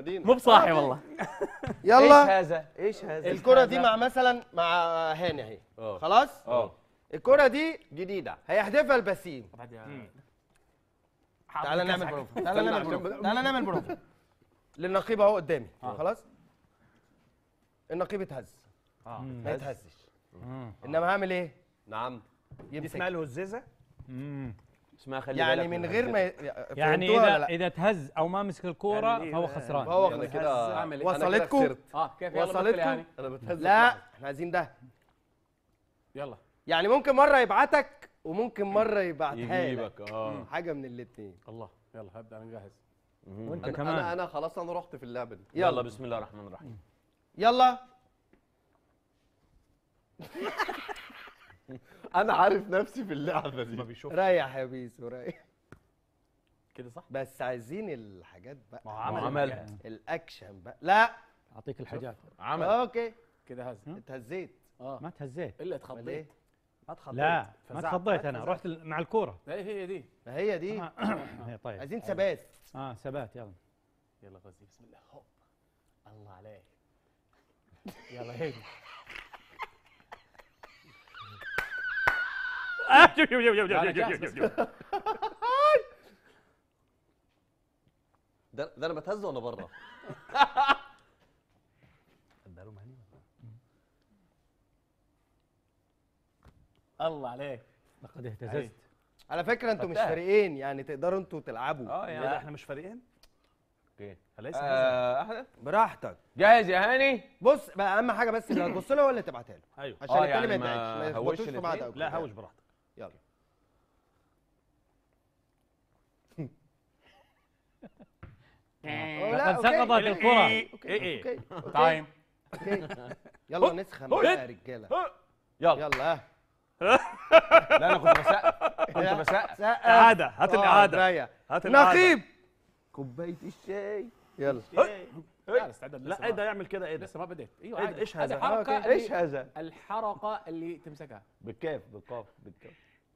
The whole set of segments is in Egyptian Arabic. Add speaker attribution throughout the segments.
Speaker 1: مدينه
Speaker 2: مو بصاحي والله
Speaker 3: يلا
Speaker 4: ايش هذا ايش هذا
Speaker 3: الكرة دي مع مثلا مع هاني اهي
Speaker 1: اه
Speaker 3: خلاص
Speaker 1: اه
Speaker 3: الكرة دي
Speaker 1: جديده
Speaker 3: هيحدفها البسيم
Speaker 2: بعد يا-
Speaker 3: تعالى نعمل
Speaker 2: كاسك.
Speaker 3: بروفا تعالى نعمل بروفا تعالى نعمل بروفا للنقيب اهو قدامي خلاص النقيب اتهز
Speaker 2: آه.
Speaker 3: ما يتهزش انما هعمل ايه
Speaker 1: نعم
Speaker 5: دي
Speaker 3: يمسك
Speaker 5: اسمها الهزازه
Speaker 4: اسمها خلي
Speaker 3: يعني
Speaker 4: بالك
Speaker 3: من
Speaker 4: من
Speaker 3: غير ما
Speaker 4: الهزة.
Speaker 3: ي-
Speaker 6: يعني
Speaker 3: فهمتوها ولا
Speaker 6: اذا
Speaker 3: لا؟
Speaker 6: اذا تهز او ما مسك الكوره
Speaker 5: يعني
Speaker 6: فهو
Speaker 5: إيه؟
Speaker 6: خسران
Speaker 3: فهو
Speaker 1: انا
Speaker 3: خسران.
Speaker 1: كده
Speaker 2: اعمل ايه؟
Speaker 3: وصل-
Speaker 1: أنا كده
Speaker 3: وصلتكم؟
Speaker 1: خسرت.
Speaker 2: اه كيف يلا
Speaker 3: وصلتكم؟
Speaker 2: مثل يعني
Speaker 1: انا بتهز
Speaker 3: لا احنا عايزين ده
Speaker 2: يلا
Speaker 3: يعني ممكن مره يبعتك وممكن مره يبعتها لك
Speaker 1: يجيبك اه
Speaker 3: حاجه من الاثنين
Speaker 2: الله يلا هبدا انا جاهز
Speaker 6: وانت
Speaker 1: انا
Speaker 6: كمان
Speaker 1: انا انا خلاص انا رحت في اللعبه دي
Speaker 4: يلا
Speaker 3: يلا
Speaker 4: بسم الله الرحمن الرحيم
Speaker 3: يلا
Speaker 1: انا عارف نفسي في اللعبه
Speaker 5: ما
Speaker 1: دي
Speaker 5: بيشوف
Speaker 3: ريح يا بيسو ريح
Speaker 2: كده صح
Speaker 3: بس عايزين الحاجات بقى
Speaker 6: ما هو
Speaker 4: عمل
Speaker 6: عمل
Speaker 3: الاكشن بقى لا
Speaker 6: اعطيك الحاجات
Speaker 4: عمل
Speaker 3: اوكي
Speaker 2: كده هز
Speaker 3: اتهزيت
Speaker 2: اه
Speaker 6: ما تهزيت
Speaker 2: الا
Speaker 3: امال
Speaker 2: اتخضيت
Speaker 3: ايه
Speaker 2: ما اتخضيت
Speaker 6: لا ما
Speaker 2: فزعت.
Speaker 6: تخضيت
Speaker 2: ما
Speaker 6: انا
Speaker 2: فزعت.
Speaker 6: رحت ال- مع الكوره
Speaker 2: ايه هي دي
Speaker 3: ما هي دي
Speaker 6: هي طيب
Speaker 3: عايزين ثبات
Speaker 6: اه ثبات يلا
Speaker 2: يلا غزي بسم الله هوب الله عليك يلا هيك
Speaker 6: آه، شوف شوف شوف شوف
Speaker 2: أنا
Speaker 6: شوف
Speaker 2: جاهز
Speaker 6: شوف
Speaker 2: بس.
Speaker 6: شوف
Speaker 1: ده, ده انا بتهز وانا بره
Speaker 2: الله عليك
Speaker 6: لقد اهتززت
Speaker 3: على فكره انتوا مش
Speaker 4: فتاة.
Speaker 3: فريقين يعني تقدروا انتوا تلعبوا
Speaker 2: اه
Speaker 5: لا
Speaker 2: يا
Speaker 5: احنا مش فارقين
Speaker 4: اوكي
Speaker 5: أليس
Speaker 4: آه، احمد
Speaker 3: براحتك
Speaker 4: جاهز يا هاني
Speaker 3: بص بقى اهم حاجه بس اللي هتبص له هو اللي تبعتها له
Speaker 5: ايوه
Speaker 3: عشان
Speaker 4: آه،
Speaker 3: التاني
Speaker 4: يعني
Speaker 3: ما
Speaker 4: ما
Speaker 3: يتعبش ما
Speaker 4: هوش
Speaker 3: يخبطوش في بعض
Speaker 4: الاتنين؟
Speaker 3: أو
Speaker 5: لا
Speaker 3: كده.
Speaker 5: هوش براحتك
Speaker 3: يلا أوه، لا،
Speaker 6: لقد
Speaker 3: أوكي.
Speaker 6: سقطت الكره
Speaker 5: ايه ايه
Speaker 3: اوكي اوكي
Speaker 2: تايم
Speaker 3: اوكي يلا نسخن بقى يا رجاله
Speaker 4: يلا
Speaker 3: يلا
Speaker 4: لا انا كنت بسقف كنت بسقف
Speaker 5: اعاده هات الاعاده
Speaker 3: ريح
Speaker 5: هات الاعاده
Speaker 3: نقيب
Speaker 4: كوبايه الشاي
Speaker 3: يلا
Speaker 2: لا استعدد
Speaker 5: لا ايه ده يعمل كده ايه ده
Speaker 2: لسه ما بديت ايوه
Speaker 5: إيه ده؟
Speaker 2: عادي.
Speaker 5: إيش
Speaker 2: هذه
Speaker 5: هذا؟
Speaker 2: الحركه
Speaker 3: أوكي.
Speaker 2: اللي-
Speaker 4: ايش هذا
Speaker 2: الحركه اللي تمسكها
Speaker 4: بالكاف بالقاف بالكاف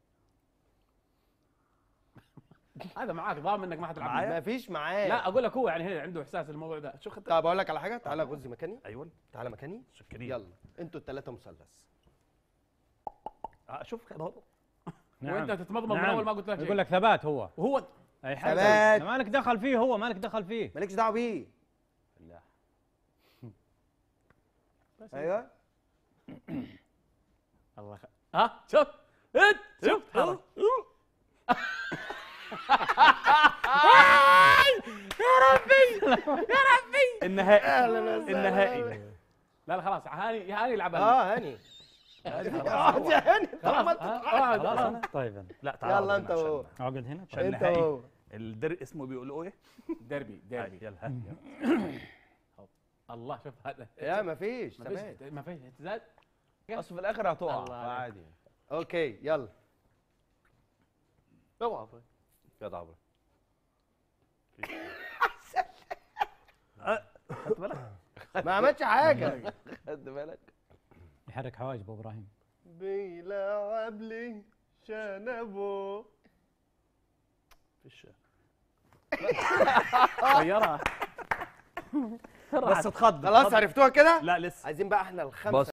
Speaker 2: هذا معاك ضامن انك ما حتلعب
Speaker 5: معايا؟
Speaker 3: ما فيش معاه
Speaker 2: لا اقول لك هو يعني هنا عنده احساس الموضوع ده
Speaker 5: شو خدت
Speaker 3: طب اقول لك على حاجه تعالى غزي مكاني
Speaker 5: ايوه
Speaker 3: تعالى مكاني
Speaker 5: سكرين
Speaker 3: يلا انتوا الثلاثه مثلث
Speaker 5: آه، شوف كده اهو.
Speaker 2: وانت
Speaker 6: نعم
Speaker 2: تتمضمض من
Speaker 6: نعم.
Speaker 2: اول ما قلت لك
Speaker 6: يقول
Speaker 2: شيء
Speaker 6: لك ثبات هو
Speaker 2: وهو
Speaker 6: اي حاجه
Speaker 3: ثبات.
Speaker 6: مالك دخل فيه هو مالك دخل فيه
Speaker 3: مالكش دعوه بيه
Speaker 4: لا
Speaker 3: ايوه
Speaker 2: الله خ... ها شوف انت شوف
Speaker 5: يلا. النهائي النهائي
Speaker 2: لا لا خلاص هاني هاني يلعبها
Speaker 3: اه هاني اقعد يا هاني
Speaker 2: خلاص
Speaker 3: خلاص
Speaker 2: ها؟
Speaker 6: خلاص أنا؟ طيب أنا.
Speaker 5: لا تعال
Speaker 3: يلا انت
Speaker 5: عشان-
Speaker 3: وهو
Speaker 6: اقعد هنا
Speaker 5: عشان
Speaker 3: انت
Speaker 5: النهائي
Speaker 3: وهو
Speaker 5: الدر اسمه بيقولوا ايه؟
Speaker 2: ديربي ديربي
Speaker 5: يلا هات
Speaker 2: الله شوف هذا
Speaker 3: لا مفيش
Speaker 2: ما فيش
Speaker 3: ثبات
Speaker 2: ما فيش اهتزاز
Speaker 4: اصل في الاخر هتقع
Speaker 2: الله عليك.
Speaker 4: عادي
Speaker 3: اوكي يلا
Speaker 1: اوعى جدع برو
Speaker 5: خدت بالك؟
Speaker 3: ما عملتش حاجه
Speaker 4: خد بالك
Speaker 6: يحرك حواجبه ابراهيم
Speaker 3: بيلعب لي شنبه
Speaker 5: فيش
Speaker 2: طيرها
Speaker 5: بس اتخض
Speaker 3: خلاص عرفتوها كده
Speaker 5: لا لسه
Speaker 3: عايزين بقى احنا الخمسه
Speaker 4: بص